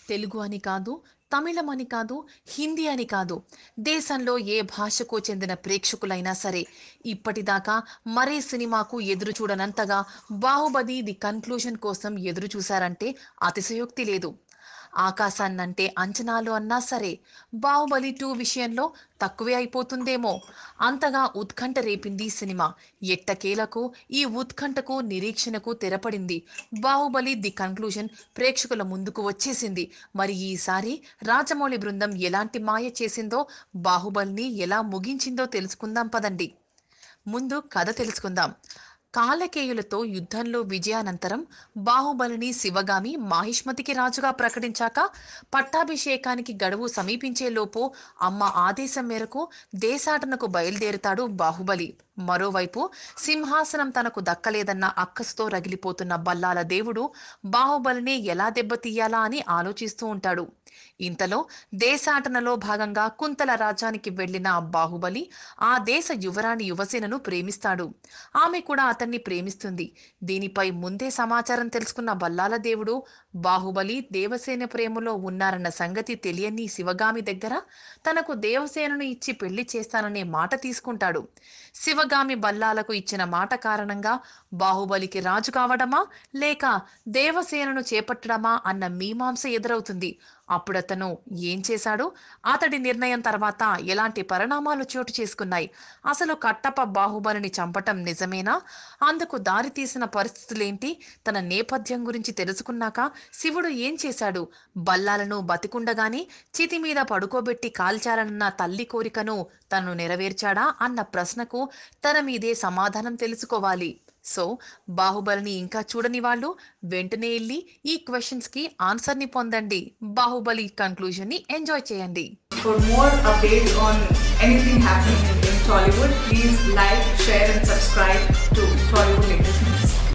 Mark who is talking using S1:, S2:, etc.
S1: తెలుగు అని కాదు తమిళం అని కాదు హిందీ అని కాదు దేశంలో ఏ భాషకు చెందిన ప్రేక్షకులైనా సరే ఇప్పటిదాకా మరే సినిమాకు ఎదురు చూడనంతగా బాహుబలి ది కన్క్లూజన్ కోసం ఎదురు చూశారంటే అతిశయోక్తి లేదు ఆకాశాన్నంటే అంచనాలు అన్నా సరే బాహుబలి టూ విషయంలో తక్కువే అయిపోతుందేమో అంతగా ఉత్కంఠ రేపింది సినిమా ఎట్టకేలకు ఈ ఉత్కంఠకు నిరీక్షణకు తెరపడింది బాహుబలి ది కన్క్లూజన్ ప్రేక్షకుల ముందుకు వచ్చేసింది మరి ఈసారి రాజమౌళి బృందం ఎలాంటి మాయ చేసిందో బాహుబలిని ఎలా ముగించిందో తెలుసుకుందాం పదండి ముందు కథ తెలుసుకుందాం కాలకేయులతో యుద్ధంలో విజయానంతరం బాహుబలిని శివగామి మాహిష్మతికి రాజుగా ప్రకటించాక పట్టాభిషేకానికి గడువు సమీపించేలోపు అమ్మ ఆదేశం మేరకు దేశాటనకు బయలుదేరుతాడు బాహుబలి మరోవైపు సింహాసనం తనకు దక్కలేదన్న అక్కసుతో రగిలిపోతున్న బల్లాల దేవుడు బాహుబలిని ఎలా దెబ్బతీయాలా అని ఆలోచిస్తూ ఉంటాడు ఇంతలో దేశాటనలో భాగంగా కుంతల రాజ్యానికి వెళ్లిన బాహుబలి ఆ దేశ యువరాణి యువసేనను ప్రేమిస్తాడు ఆమె కూడా అతన్ని ప్రేమిస్తుంది దీనిపై ముందే సమాచారం తెలుసుకున్న బల్లాల దేవుడు బాహుబలి దేవసేన ప్రేమలో ఉన్నారన్న సంగతి తెలియని శివగామి దగ్గర తనకు దేవసేనను ఇచ్చి పెళ్లి చేస్తాననే మాట తీసుకుంటాడు శివగామి బల్లాలకు ఇచ్చిన మాట కారణంగా బాహుబలికి రాజు కావడమా లేక దేవసేనను చేపట్టడమా అన్న మీమాంస ఎదురవుతుంది అప్పుడతను ఏం చేశాడు అతడి నిర్ణయం తర్వాత ఎలాంటి పరిణామాలు చోటు చేసుకున్నాయి అసలు కట్టప్ప బాహుబలిని చంపటం నిజమేనా అందుకు దారి తీసిన పరిస్థితులేంటి తన నేపథ్యం గురించి తెలుసుకున్నాక శివుడు ఏం చేశాడు బల్లాలను బతికుండగానే చితి మీద పడుకోబెట్టి కాల్చాలన్న తల్లి కోరికను తను నెరవేర్చాడా అన్న ప్రశ్నకు తన మీదే సమాధానం తెలుసుకోవాలి సో బాహుబలిని ఇంకా చూడని వాళ్ళు వెంటనే వెళ్ళి ఈ క్వశ్చన్స్ కి ఆన్సర్ ని పొందండి బాహుబలి కన్క్లూజన్ ని ఎంజాయ్ చేయండి
S2: For more updates on anything happening in Tollywood, please like, share, and subscribe to Tollywood Latest News.